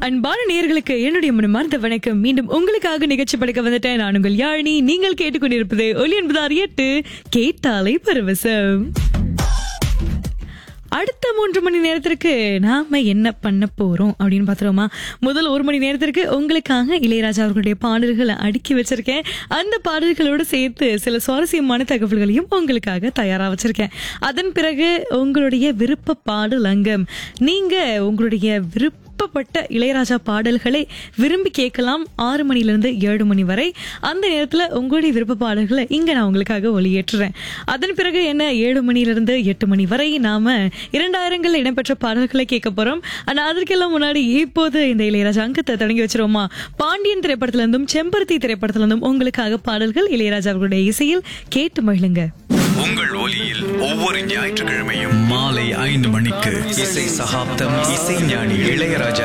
அன்பான நேயர்களுக்கு என்னுடைய மனமார்ந்த வணக்கம் மீண்டும் உங்களுக்காக நிகழ்ச்சி படைக்க வந்துட்டேன் நான் உங்கள் யாழினி நீங்கள் கேட்டுக்கொண்டிருப்பது ஒலி என்பதார் எட்டு கேட்டாலை பரவசம் அடுத்த மூன்று மணி நேரத்திற்கு நாம என்ன பண்ண போறோம் அப்படின்னு பாத்துருவோமா முதல் ஒரு மணி நேரத்திற்கு உங்களுக்காக இளையராஜா அவர்களுடைய பாடல்களை அடுக்கி வச்சிருக்கேன் அந்த பாடல்களோடு சேர்த்து சில சுவாரஸ்யமான தகவல்களையும் உங்களுக்காக தயாரா வச்சிருக்கேன் அதன் பிறகு உங்களுடைய விருப்ப பாடல் அங்கம் நீங்க உங்களுடைய விருப்ப விருப்பப்பட்ட இளையராஜா பாடல்களை விரும்பி கேட்கலாம் ஆறு மணிலிருந்து ஏழு மணி வரை அந்த நேரத்துல உங்களுடைய விருப்ப பாடல்களை இங்க நான் உங்களுக்காக ஒளியேற்றுறேன் அதன் பிறகு என்ன ஏழு மணிலிருந்து எட்டு மணி வரை நாம இரண்டாயிரங்கள்ல இடம்பெற்ற பாடல்களை கேட்க போறோம் ஆனா அதற்கெல்லாம் முன்னாடி இப்போது இந்த இளையராஜா அங்கத்தை தொடங்கி வச்சிருவோமா பாண்டியன் திரைப்படத்துல இருந்தும் செம்பருத்தி திரைப்படத்துல இருந்தும் உங்களுக்காக பாடல்கள் இளையராஜா அவர்களுடைய இசையில் கேட்டு மகிழுங்க உங்கள் ஒலியில் ஒவ்வொரு ஞாயிற்றுக்கிழமையும் மாலை ஐந்து மணிக்கு இசை சகாப்தம் இசைஞானி இளையராஜா